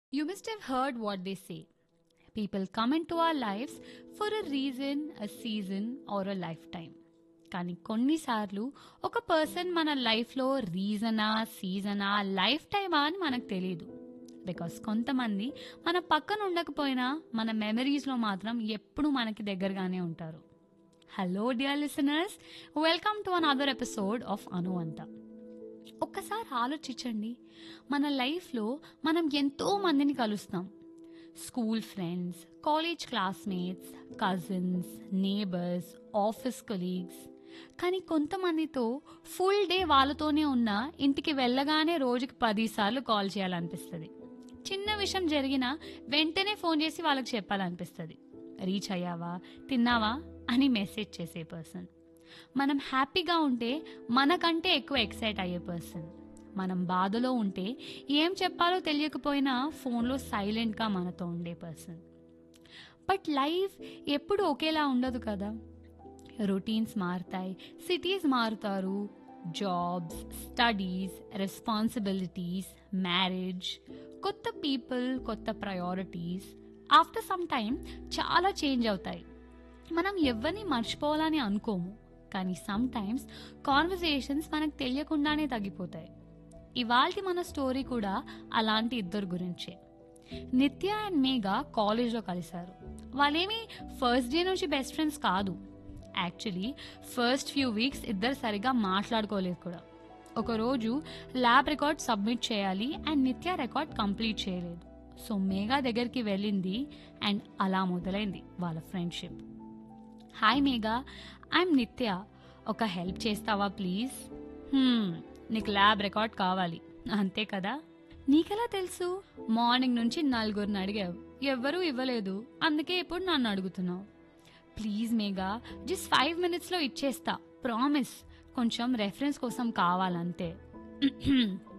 You must have heard what they say. People come into our lives for a reason, a season or a lifetime. కానీ కొన్నిసార్లు ఒక person మన లైఫ్లో రీజనా సీజనా life టైమా అని మనకు తెలియదు బికాస్ కొంతమంది మన పక్కన ఉండకపోయినా మన మెమరీస్లో మాత్రం ఎప్పుడు మనకి దగ్గరగానే ఉంటారు hello dear listeners welcome to another episode of అను అంత ఒక్కసారి ఆలోచించండి మన లైఫ్లో మనం ఎంతో మందిని కలుస్తాం school friends college classmates cousins neighbours office colleagues కానీ కొంతమందితో ఫుల్ డే వాళ్ళతోనే ఉన్న ఇంటికి వెళ్ళగానే రోజుకి పదిసార్లు కాల్ చేయాలనిపిస్తుంది చిన్న విషయం జరిగినా వెంటనే ఫోన్ చేసి వాళ్ళకి చెప్పాలనిపిస్తుంది రీచ్ అయ్యావా తిన్నావా అని మెసేజ్ చేసే పర్సన్ మనం హ్యాపీగా ఉంటే మనకంటే ఎక్కువ ఎక్సైట్ అయ్యే పర్సన్ మనం బాధలో ఉంటే ఏం చెప్పాలో తెలియకపోయినా ఫోన్లో సైలెంట్గా మనతో ఉండే పర్సన్ బట్ లైఫ్ ఎప్పుడు ఒకేలా ఉండదు కదా రొటీన్స్ మారుతాయి సిటీస్ మారుతారు జాబ్స్ స్టడీస్ రెస్పాన్సిబిలిటీస్ మ్యారేజ్ కొత్త పీపుల్ కొత్త ప్రయారిటీస్ ఆఫ్టర్ సమ్ టైం చాలా చేంజ్ అవుతాయి మనం ఎవరిని మర్చిపోవాలని అనుకోము కానీ సమ్ టైమ్స్ కాన్వర్జేషన్స్ మనకు తెలియకుండానే తగ్గిపోతాయి ఇవాల్టి మన స్టోరీ కూడా అలాంటి ఇద్దరు గురించే నిత్య అండ్ మేఘా కాలేజ్లో కలిశారు వాళ్ళేమి ఫస్ట్ డే నుంచి బెస్ట్ ఫ్రెండ్స్ కాదు యాక్చువల్లీ ఫస్ట్ ఫ్యూ వీక్స్ ఇద్దరు సరిగా మాట్లాడుకోలేదు కూడా ఒకరోజు ల్యాబ్ రికార్డ్ సబ్మిట్ చేయాలి అండ్ నిత్య రికార్డ్ కంప్లీట్ చేయలేదు సో మేఘా దగ్గరికి వెళ్ళింది అండ్ అలా మొదలైంది వాళ్ళ ఫ్రెండ్షిప్ హాయ్ మేఘా ఐఎమ్ నిత్య ఒక హెల్ప్ చేస్తావా ప్లీజ్ "Hmm, నీకు ల్యాబ్ రికార్డ్ కావాలి అంతే కదా నీకెలా తెలుసు మార్నింగ్ నుంచి నలుగురిని అడిగావు ఎవ్వరూ ఇవ్వలేదు అందుకే ఇప్పుడు నన్ను అడుగుతున్నావు ప్లీజ్ మేఘా జస్ట్ ఫైవ్ మినిట్స్లో ఇచ్చేస్తా ప్రామిస్ కొంచెం రెఫరెన్స్ కోసం కావాలంతే